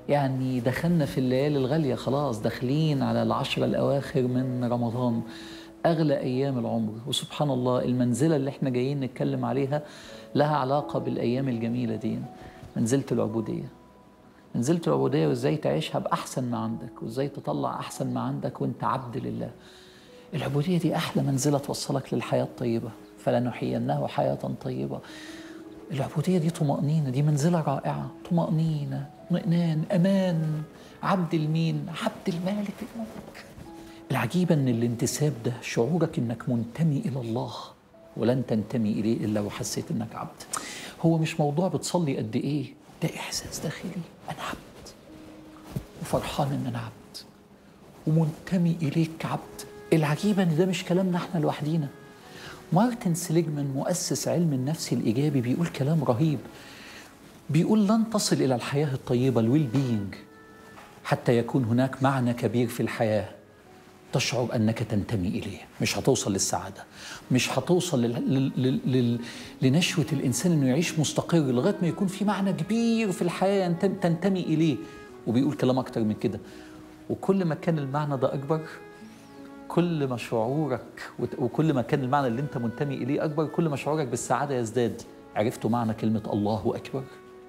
يعني دخلنا في الليالي الغالية خلاص داخلين على العشرة الأواخر من رمضان أغلى أيام العمر وسبحان الله المنزلة اللي احنا جايين نتكلم عليها لها علاقة بالأيام الجميلة دي منزلة العبودية منزلة العبودية وإزاي تعيشها بأحسن ما عندك وإزاي تطلع أحسن ما عندك وإنت عبد لله العبودية دي أحلى منزلة توصلك للحياة الطيبة فلنحيينه حياة طيبة العبودية دي طمأنينة دي منزلة رائعة طمأنينة اطمئنان أمان عبد المين عبد المالك الملك العجيبة أن الانتساب ده شعورك أنك منتمي إلى الله ولن تنتمي إليه إلا وحسيت أنك عبد هو مش موضوع بتصلي قد إيه ده إحساس داخلي أنا عبد وفرحان أن أنا عبد ومنتمي إليك عبد العجيبة أن ده مش كلامنا إحنا لوحدينا مارتن سليجمان مؤسس علم النفس الإيجابي بيقول كلام رهيب بيقول لن تصل إلى الحياة الطيبة الويل بينج حتى يكون هناك معنى كبير في الحياة تشعر أنك تنتمي إليه مش هتوصل للسعادة مش هتوصل لل... لل... لل... لنشوة الإنسان أنه يعيش مستقر لغاية ما يكون في معنى كبير في الحياة ينتم... تنتمي إليه وبيقول كلام أكتر من كده وكل ما كان المعنى ده أكبر كل ما شعورك وكل ما كان المعنى اللي انت منتمي اليه اكبر كل ما شعورك بالسعاده يزداد عرفتوا معنى كلمه الله اكبر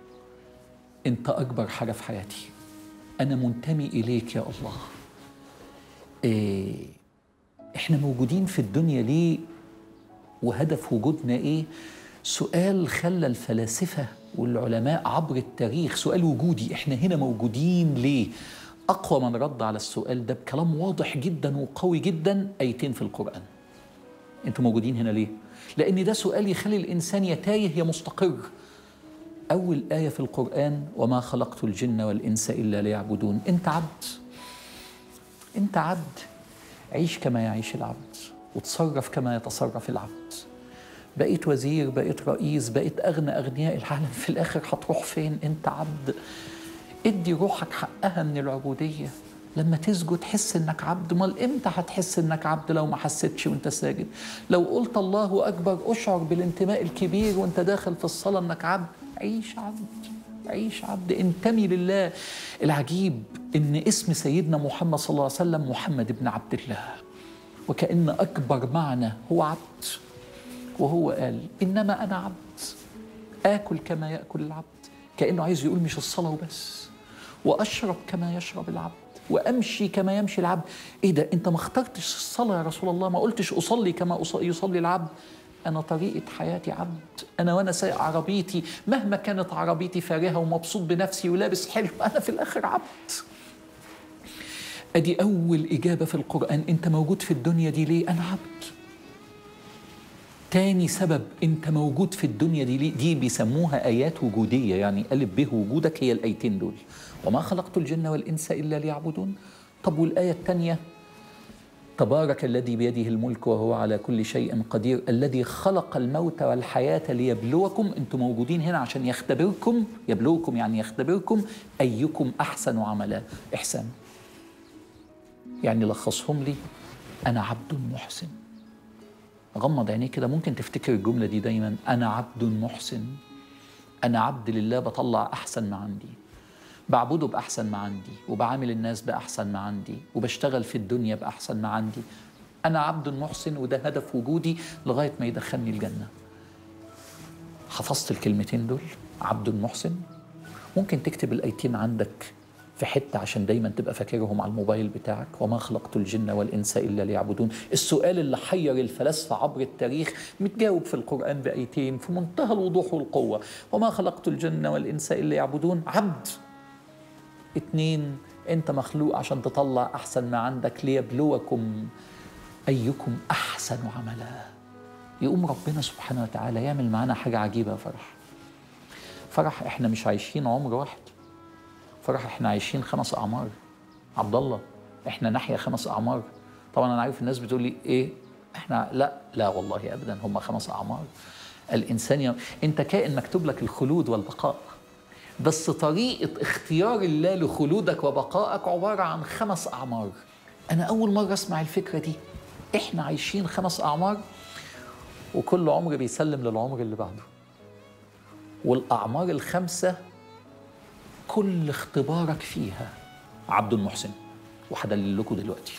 انت اكبر حاجه في حياتي انا منتمي اليك يا الله إيه احنا موجودين في الدنيا ليه وهدف وجودنا ايه سؤال خلى الفلاسفه والعلماء عبر التاريخ سؤال وجودي احنا هنا موجودين ليه أقوى من رد على السؤال ده بكلام واضح جدا وقوي جدا آيتين في القرآن أنتوا موجودين هنا ليه؟ لأن ده سؤال يخلي الإنسان يا تايه يا مستقر أول آية في القرآن وما خلقت الجن والإنس إلا ليعبدون أنت عبد أنت عبد عيش كما يعيش العبد وتصرف كما يتصرف العبد بقيت وزير بقيت رئيس بقيت أغنى أغنياء العالم في الآخر هتروح فين أنت عبد ادي روحك حقها من العبودية لما تسجد تحس انك عبد امال امتى هتحس انك عبد لو ما حسيتش وانت ساجد لو قلت الله اكبر اشعر بالانتماء الكبير وانت داخل في الصلاة انك عبد عيش عبد عيش عبد انتمي لله العجيب ان اسم سيدنا محمد صلى الله عليه وسلم محمد بن عبد الله وكأن أكبر معنى هو عبد وهو قال إنما أنا عبد آكل كما يأكل العبد كأنه عايز يقول مش الصلاة وبس واشرب كما يشرب العبد وامشي كما يمشي العبد ايه ده انت ما اخترتش الصلاه يا رسول الله ما قلتش اصلي كما يصلي العبد انا طريقه حياتي عبد انا وانا سايق عربيتي مهما كانت عربيتي فارهه ومبسوط بنفسي ولابس حلو انا في الاخر عبد ادي اول اجابه في القران انت موجود في الدنيا دي ليه انا عبد تاني سبب انت موجود في الدنيا دي ليه دي بيسموها ايات وجوديه يعني الف به وجودك هي الايتين دول وما خلقت الجن والإنس إلا ليعبدون طب والآية الثانية تبارك الذي بيده الملك وهو على كل شيء قدير الذي خلق الموت والحياة ليبلوكم أنتم موجودين هنا عشان يختبركم يبلوكم يعني يختبركم أيكم أحسن عملا إحسان يعني لخصهم لي أنا عبد محسن غمض عينيك كده ممكن تفتكر الجملة دي دايما أنا عبد محسن أنا عبد لله بطلع أحسن ما عندي بعبده بأحسن ما عندي وبعامل الناس بأحسن ما عندي وبشتغل في الدنيا بأحسن ما عندي أنا عبد محسن وده هدف وجودي لغاية ما يدخلني الجنة حفظت الكلمتين دول عبد محسن ممكن تكتب الأيتين عندك في حتة عشان دايما تبقى فاكرهم على الموبايل بتاعك وما خلقت الجن والإنس إلا ليعبدون السؤال اللي حير الفلاسفة عبر التاريخ متجاوب في القرآن بأيتين في منتهى الوضوح والقوة وما خلقت الجن والإنس إلا يعبدون عبد اتنين انت مخلوق عشان تطلع احسن ما عندك ليبلوكم ايكم احسن عملا يقوم ربنا سبحانه وتعالى يعمل معانا حاجه عجيبه يا فرح فرح احنا مش عايشين عمر واحد فرح احنا عايشين خمس اعمار عبد الله احنا ناحيه خمس اعمار طبعا انا عارف الناس بتقول لي ايه احنا لا لا والله ابدا هم خمس اعمار الانسان يوم انت كائن مكتوب لك الخلود والبقاء بس طريقة اختيار الله لخلودك وبقائك عبارة عن خمس أعمار أنا أول مرة أسمع الفكرة دي إحنا عايشين خمس أعمار وكل عمر بيسلم للعمر اللي بعده والأعمار الخمسة كل اختبارك فيها عبد محسن وهدلل لكم دلوقتي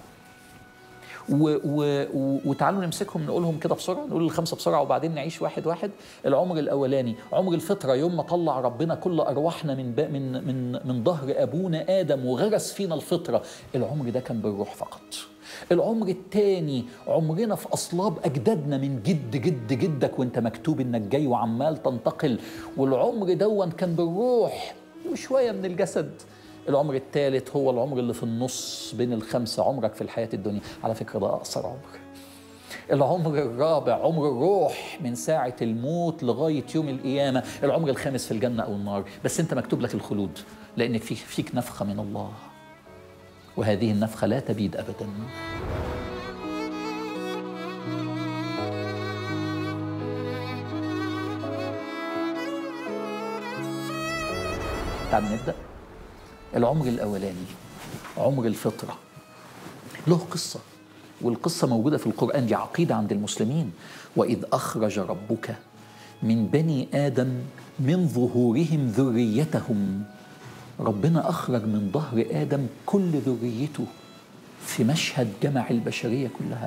و و و وتعالوا نمسكهم نقولهم كده بسرعه نقول الخمسه بسرعه وبعدين نعيش واحد واحد العمر الاولاني عمر الفطره يوم ما طلع ربنا كل ارواحنا من من من من ظهر ابونا ادم وغرس فينا الفطره العمر ده كان بالروح فقط العمر الثاني عمرنا في اصلاب اجدادنا من جد جد جدك وانت مكتوب انك جاي وعمال تنتقل والعمر دون كان بالروح وشويه من الجسد العمر الثالث هو العمر اللي في النص بين الخمسه عمرك في الحياه الدنيا على فكره ده اقصر عمر العمر الرابع عمر الروح من ساعة الموت لغاية يوم القيامة العمر الخامس في الجنة أو النار بس أنت مكتوب لك الخلود لأنك فيك, فيك نفخة من الله وهذه النفخة لا تبيد أبدا تعال نبدأ العمر الأولاني عمر الفطرة له قصة والقصة موجودة في القرآن دي عقيدة عند المسلمين وإذ أخرج ربك من بني آدم من ظهورهم ذريتهم ربنا أخرج من ظهر آدم كل ذريته في مشهد جمع البشرية كلها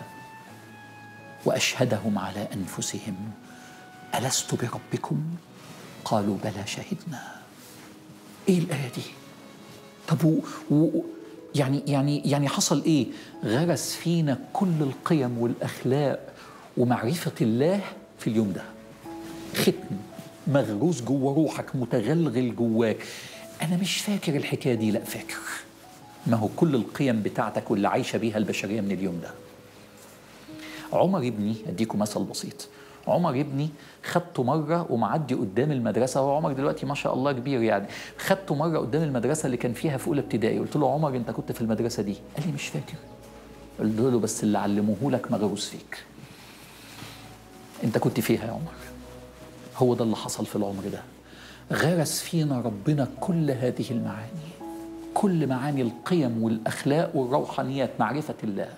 وأشهدهم على أنفسهم ألست بربكم قالوا بلى شهدنا إيه الآية دي طب و... و... يعني يعني يعني حصل ايه؟ غرس فينا كل القيم والاخلاق ومعرفه الله في اليوم ده. ختم مغروس جوه روحك متغلغل جواك. انا مش فاكر الحكايه دي لا فاكر. ما هو كل القيم بتاعتك واللي عايشه بيها البشريه من اليوم ده. عمر ابني اديكم مثل بسيط. عمر ابني خدته مره ومعدي قدام المدرسه هو عمر دلوقتي ما شاء الله كبير يعني خدته مره قدام المدرسه اللي كان فيها في اولى ابتدائي قلت له عمر انت كنت في المدرسه دي قال لي مش فاكر قلت له بس اللي علموه لك مغروس فيك انت كنت فيها يا عمر هو ده اللي حصل في العمر ده غرس فينا ربنا كل هذه المعاني كل معاني القيم والاخلاق والروحانيات معرفه الله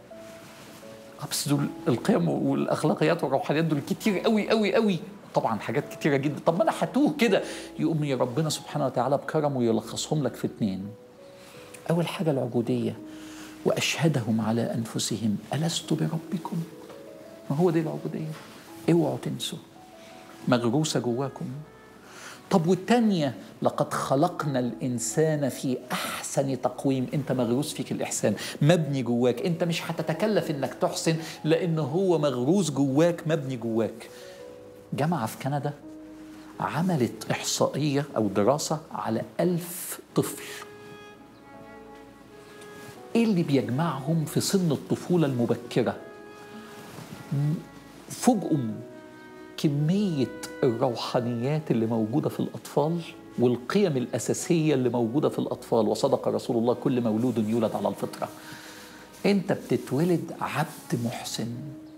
بس دول القيم والاخلاقيات والروحانيات دول كتير قوي قوي قوي طبعا حاجات كتيرة جدا طب ما انا هتوه كده يقوم يا ربنا سبحانه وتعالى بكرمه يلخصهم لك في اتنين اول حاجة العبودية واشهدهم على انفسهم الست بربكم ما هو دي العبودية اوعوا تنسوا مغروسة جواكم طب والتانية لقد خلقنا الإنسان في أحسن تقويم أنت مغروس فيك الإحسان مبني جواك أنت مش هتتكلف أنك تحسن لأن هو مغروس جواك مبني جواك جامعة في كندا عملت إحصائية أو دراسة على ألف طفل إيه اللي بيجمعهم في سن الطفولة المبكرة فوجئوا كمية الروحانيات اللي موجودة في الأطفال والقيم الأساسية اللي موجودة في الأطفال وصدق رسول الله كل مولود يولد على الفطرة أنت بتتولد عبد محسن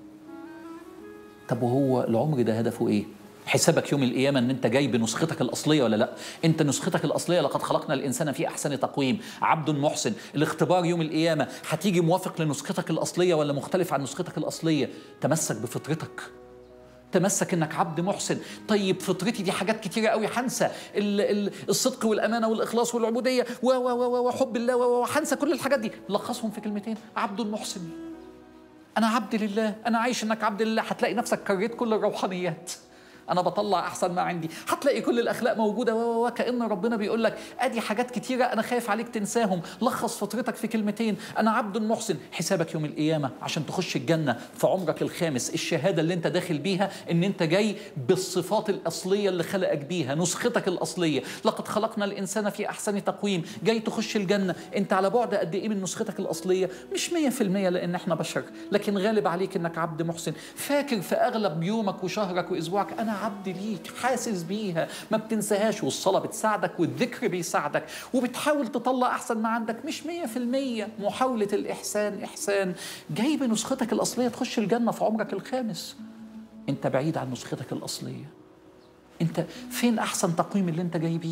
طب وهو العمر ده هدفه إيه؟ حسابك يوم القيامة ان انت جاي بنسختك الاصلية ولا لا انت نسختك الاصلية لقد خلقنا الانسان في احسن تقويم عبد محسن الاختبار يوم القيامة هتيجي موافق لنسختك الاصلية ولا مختلف عن نسختك الاصلية تمسك بفطرتك تمسك انك عبد محسن طيب فطرتي دي حاجات كتيره قوي هنسى الصدق والامانه والاخلاص والعبوديه و و وحب الله وهنسى كل الحاجات دي لخصهم في كلمتين عبد محسن انا عبد لله انا عايش انك عبد لله هتلاقي نفسك كريت كل الروحانيات انا بطلع احسن ما عندي هتلاقي كل الاخلاق موجوده وكان ربنا بيقول لك ادي حاجات كتيره انا خايف عليك تنساهم لخص فطرتك في كلمتين انا عبد محسن حسابك يوم القيامه عشان تخش الجنه في عمرك الخامس الشهاده اللي انت داخل بيها ان انت جاي بالصفات الاصليه اللي خلقك بيها نسختك الاصليه لقد خلقنا الانسان في احسن تقويم جاي تخش الجنه انت على بعد قد ايه من نسختك الاصليه مش 100% لان احنا بشر لكن غالب عليك انك عبد محسن فاكر في اغلب يومك وشهرك واسبوعك انا عبد ليك حاسس بيها ما بتنساهاش والصلاة بتساعدك والذكر بيساعدك وبتحاول تطلع أحسن ما عندك مش مية في المية محاولة الإحسان إحسان جاي بنسختك الأصلية تخش الجنة في عمرك الخامس أنت بعيد عن نسختك الأصلية أنت فين أحسن تقويم اللي أنت جاي بيه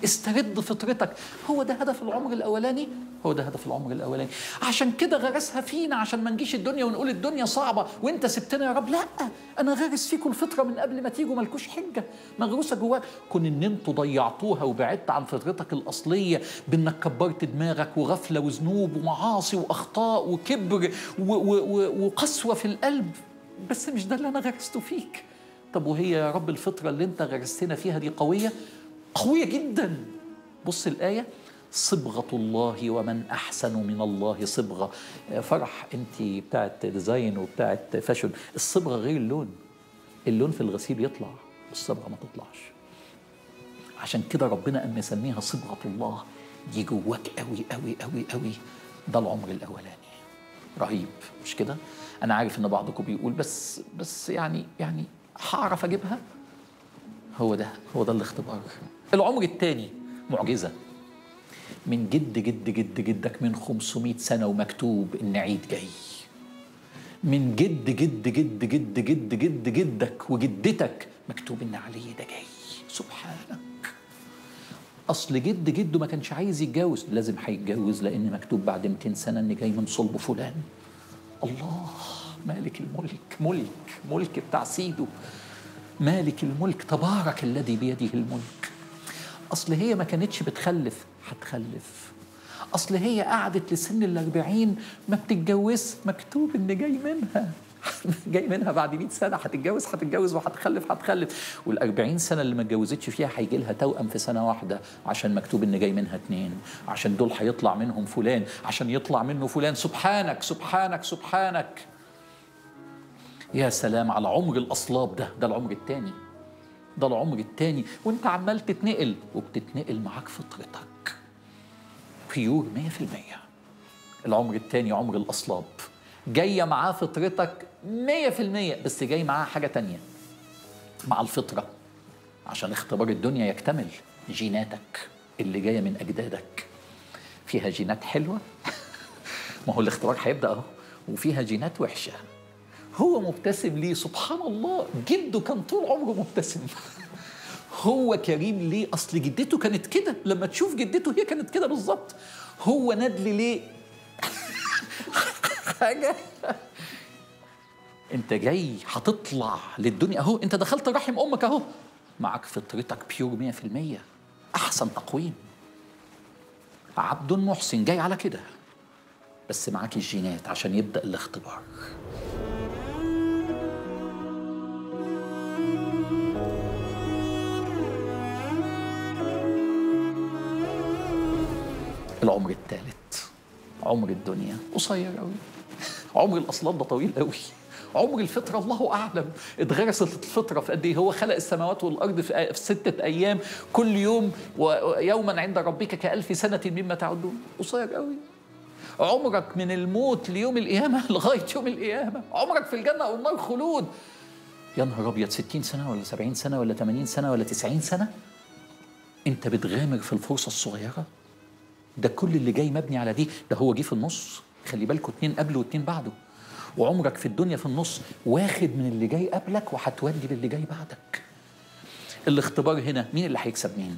استرد فطرتك هو ده هدف العمر الاولاني هو ده هدف العمر الاولاني عشان كده غرسها فينا عشان ما نجيش الدنيا ونقول الدنيا صعبه وانت سبتنا يا رب لا انا غارس فيكم الفطره من قبل ما تيجوا مالكوش حجه مغروسه جواك كون ان انتوا ضيعتوها وبعدت عن فطرتك الاصليه بانك كبرت دماغك وغفله وذنوب ومعاصي واخطاء وكبر و- و- و- وقسوه في القلب بس مش ده اللي انا غرسته فيك طب وهي يا رب الفطره اللي انت غرستنا فيها دي قويه قويه جدا بص الايه صبغة الله ومن أحسن من الله صبغة فرح أنت بتاعت ديزاين وبتاعت فاشن الصبغة غير اللون اللون في الغسيل يطلع الصبغة ما تطلعش عشان كده ربنا قام مسميها صبغة الله دي جواك قوي قوي قوي قوي ده العمر الأولاني رهيب مش كده أنا عارف إن بعضكم بيقول بس بس يعني يعني هعرف أجيبها هو ده هو ده الاختبار العمر الثاني معجزة من جد جد جد جدك من 500 سنة ومكتوب إن عيد جاي من جد جد جد جد جد جد جدك وجدتك مكتوب إن علي ده جاي سبحانك أصل جد جده ما كانش عايز يتجوز لازم هيتجوز لأن مكتوب بعد 200 سنة إن جاي من صلب فلان الله مالك الملك ملك ملك بتاع سيده مالك الملك تبارك الذي بيده الملك اصل هي ما كانتش بتخلف هتخلف اصل هي قعدت لسن الأربعين ما بتتجوز مكتوب ان جاي منها جاي منها بعد 100 سنه هتتجوز هتتجوز وهتخلف هتخلف وال40 سنه اللي ما اتجوزتش فيها هيجي لها توأم في سنه واحده عشان مكتوب ان جاي منها اتنين عشان دول هيطلع منهم فلان عشان يطلع منه فلان سبحانك سبحانك سبحانك يا سلام على عمر الاصلاب ده ده العمر الثاني ده العمر التاني وانت عمال تتنقل وبتتنقل معاك فطرتك بيور 100% العمر التاني عمر الأصلاب جاية معاه فطرتك 100% بس جاي معاه حاجة تانية مع الفطرة عشان اختبار الدنيا يكتمل جيناتك اللي جاية من أجدادك فيها جينات حلوة ما هو الاختبار هيبدأ أهو وفيها جينات وحشة هو مبتسم ليه سبحان الله جده كان طول عمره مبتسم هو كريم ليه اصل جدته كانت كده لما تشوف جدته هي كانت كده بالظبط هو ندل ليه حاجه انت جاي هتطلع للدنيا اهو انت دخلت رحم امك اهو معاك فطرتك بيور 100% احسن تقويم عبد محسن جاي على كده بس معاك الجينات عشان يبدا الاختبار العمر الثالث عمر الدنيا قصير قوي عمر الاصلاب ده طويل قوي عمر الفطره الله اعلم اتغرست الفطره في قد ايه هو خلق السماوات والارض في في سته ايام كل يوم ويوما عند ربك كالف سنه مما تعدون قصير قوي عمرك من الموت ليوم القيامه لغايه يوم القيامه عمرك في الجنه او النار خلود يا نهار ابيض 60 سنه ولا 70 سنه ولا 80 سنه ولا 90 سنه انت بتغامر في الفرصه الصغيره ده كل اللي جاي مبني على دي ده هو جه في النص خلي بالكوا اتنين قبله واتنين بعده وعمرك في الدنيا في النص واخد من اللي جاي قبلك وهتودي للي جاي بعدك الاختبار هنا مين اللي هيكسب مين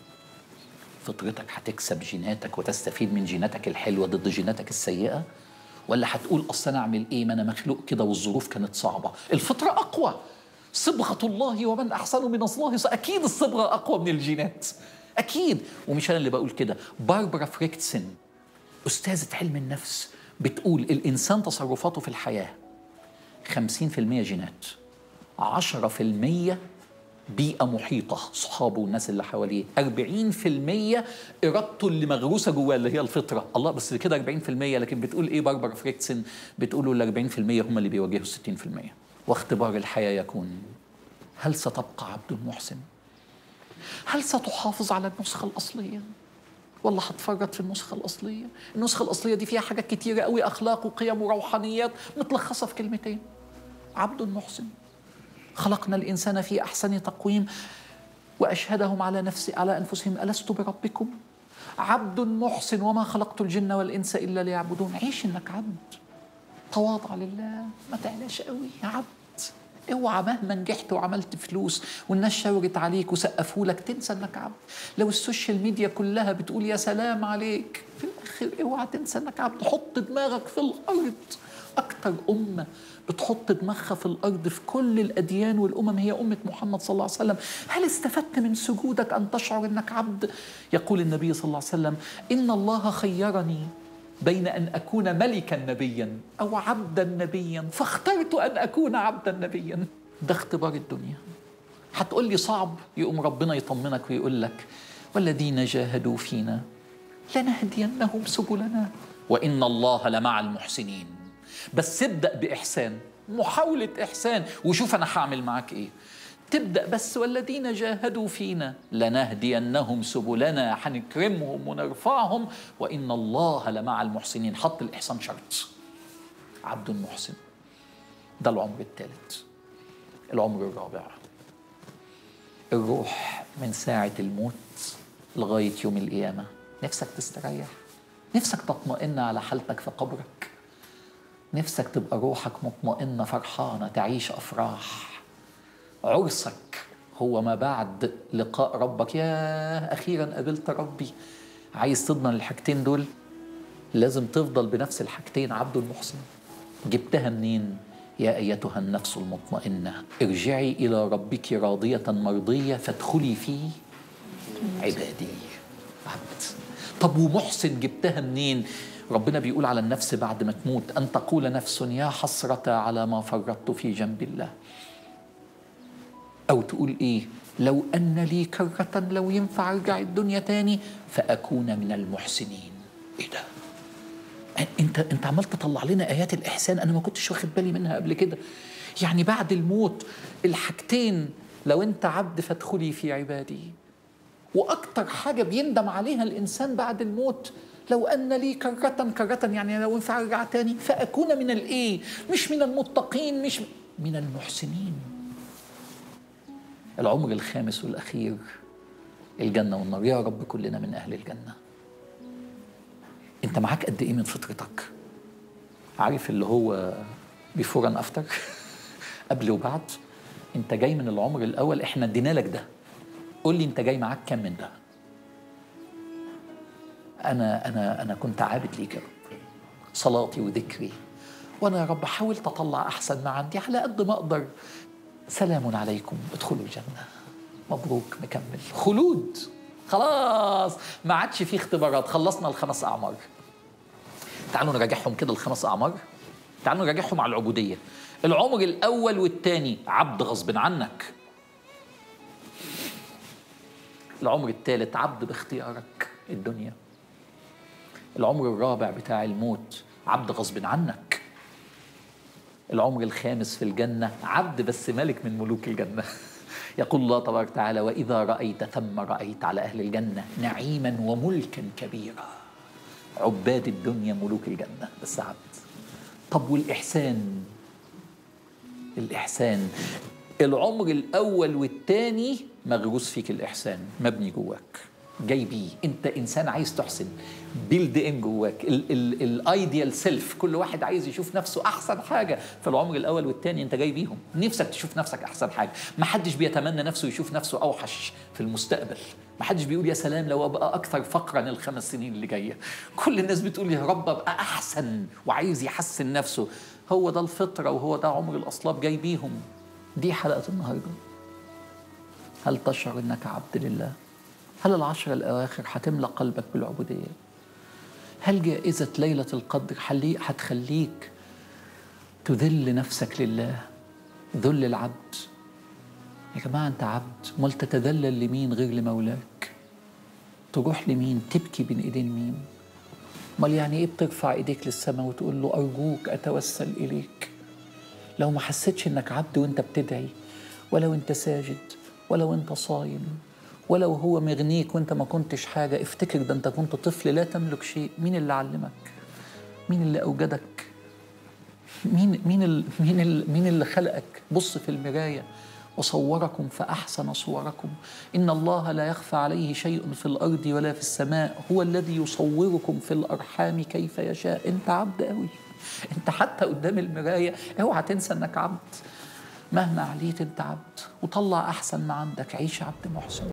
فطرتك هتكسب جيناتك وتستفيد من جيناتك الحلوه ضد جيناتك السيئه ولا هتقول اصل انا اعمل ايه ما انا مخلوق كده والظروف كانت صعبه الفطره اقوى صبغه الله ومن احسن من الله اكيد الصبغه اقوى من الجينات اكيد ومش انا اللي بقول كده باربرا فريكتسن استاذه علم النفس بتقول الانسان تصرفاته في الحياه 50% جينات 10% بيئة محيطة صحابه والناس اللي حواليه 40% إرادته اللي مغروسة جواه اللي هي الفطرة الله بس كده 40% لكن بتقول إيه باربرا فريكسن بتقول ال 40% هم اللي بيواجهوا 60% واختبار الحياة يكون هل ستبقى عبد محسن هل ستحافظ على النسخة الأصلية ولا هتفرط في النسخة الأصلية النسخة الأصلية دي فيها حاجات كتيرة قوي أخلاق وقيم وروحانيات متلخصة في كلمتين عبد محسن خلقنا الإنسان في أحسن تقويم وأشهدهم على نفسي على أنفسهم ألست بربكم عبد محسن وما خلقت الجن والإنس إلا ليعبدون عيش إنك عبد تواضع لله ما تعلاش قوي يا عبد اوعى مهما نجحت وعملت فلوس والناس شاورت عليك وسقفوا لك تنسى انك عبد لو السوشيال ميديا كلها بتقول يا سلام عليك في الاخر اوعى تنسى انك عبد حط دماغك في الارض اكتر امه بتحط دماغها في الارض في كل الاديان والامم هي امه محمد صلى الله عليه وسلم هل استفدت من سجودك ان تشعر انك عبد يقول النبي صلى الله عليه وسلم ان الله خيرني بين ان اكون ملكا نبيا او عبدا نبيا فاخترت ان اكون عبدا نبيا ده اختبار الدنيا هتقول لي صعب يقوم ربنا يطمنك ويقول لك والذين جاهدوا فينا لنهدينهم سبلنا وان الله لمع المحسنين بس ابدا باحسان محاوله احسان وشوف انا هعمل معاك ايه تبدا بس والذين جاهدوا فينا لنهدينهم سبلنا هنكرمهم ونرفعهم وان الله لمع المحسنين حط الاحسان شرط عبد محسن ده العمر الثالث العمر الرابع الروح من ساعه الموت لغايه يوم القيامه نفسك تستريح نفسك تطمئن على حالتك في قبرك نفسك تبقى روحك مطمئنه فرحانه تعيش افراح عرسك هو ما بعد لقاء ربك يا اخيرا قابلت ربي عايز تضمن الحاجتين دول لازم تفضل بنفس الحاجتين عبد المحسن جبتها منين يا ايتها النفس المطمئنه ارجعي الى ربك راضيه مرضيه فادخلي في عبادي عبد طب ومحسن جبتها منين ربنا بيقول على النفس بعد ما تموت ان تقول نفس يا حسره على ما فرطت في جنب الله أو تقول إيه لو أن لي كرة لو ينفع أرجع الدنيا تاني فأكون من المحسنين إيه ده انت انت عمال تطلع لنا ايات الاحسان انا ما كنتش واخد بالي منها قبل كده يعني بعد الموت الحاجتين لو انت عبد فادخلي في عبادي واكتر حاجه بيندم عليها الانسان بعد الموت لو ان لي كرة كرة يعني لو ينفع ارجع تاني فاكون من الايه مش من المتقين مش من المحسنين العمر الخامس والأخير الجنة والنار يا رب كلنا من أهل الجنة أنت معاك قد إيه من فطرتك عارف اللي هو بيفور أن أفتر قبل وبعد أنت جاي من العمر الأول إحنا ادينا لك ده قول لي أنت جاي معاك كم من ده أنا أنا أنا كنت عابد ليك يا رب صلاتي وذكري وأنا يا رب حاولت أطلع أحسن ما عندي على قد ما أقدر سلام عليكم ادخلوا الجنة مبروك مكمل خلود خلاص ما عادش في اختبارات خلصنا الخمس أعمار تعالوا نراجعهم كده الخمس أعمار تعالوا نراجعهم على العبودية العمر الأول والثاني عبد غصب عنك العمر الثالث عبد باختيارك الدنيا العمر الرابع بتاع الموت عبد غصب عنك العمر الخامس في الجنة عبد بس ملك من ملوك الجنة يقول الله تبارك وتعالى وإذا رأيت ثم رأيت على أهل الجنة نعيما وملكا كبيرا عباد الدنيا ملوك الجنة بس عبد طب والإحسان الإحسان العمر الأول والثاني مغروس فيك الإحسان مبني جواك جاي بيه انت انسان عايز تحسن بيلد ان جواك الايديال سيلف كل واحد عايز يشوف نفسه احسن حاجه في العمر الاول والثاني انت جاي بيهم نفسك تشوف نفسك احسن حاجه ما حدش بيتمنى نفسه يشوف نفسه اوحش في المستقبل ما حدش بيقول يا سلام لو ابقى اكثر فقرا الخمس سنين اللي جايه كل الناس بتقول يا رب ابقى احسن وعايز يحسن نفسه هو ده الفطره وهو ده عمر الاصلاب جاي بيهم دي حلقه النهارده هل تشعر انك عبد لله هل العشر الأواخر هتملى قلبك بالعبودية؟ هل جائزة ليلة القدر هتخليك تذل نفسك لله ذل العبد يا جماعة أنت عبد امال تتذلل لمين غير لمولاك تروح لمين تبكي بين إيدين مين امال يعني إيه بترفع إيديك للسماء وتقول له أرجوك أتوسل إليك لو ما حسيتش إنك عبد وإنت بتدعي ولو إنت ساجد ولو إنت صايم ولو هو مغنيك وانت ما كنتش حاجة افتكر ده انت كنت طفل لا تملك شيء مين اللي علمك مين اللي أوجدك مين مين ال مين ال مين اللي خلقك بص في المراية وصوركم فأحسن صوركم إن الله لا يخفى عليه شيء في الأرض ولا في السماء هو الذي يصوركم في الأرحام كيف يشاء أنت عبد قوي أنت حتى قدام المراية اوعى تنسى أنك عبد مهما عليت انت عبد وطلع احسن ما عندك عيش عبد محسن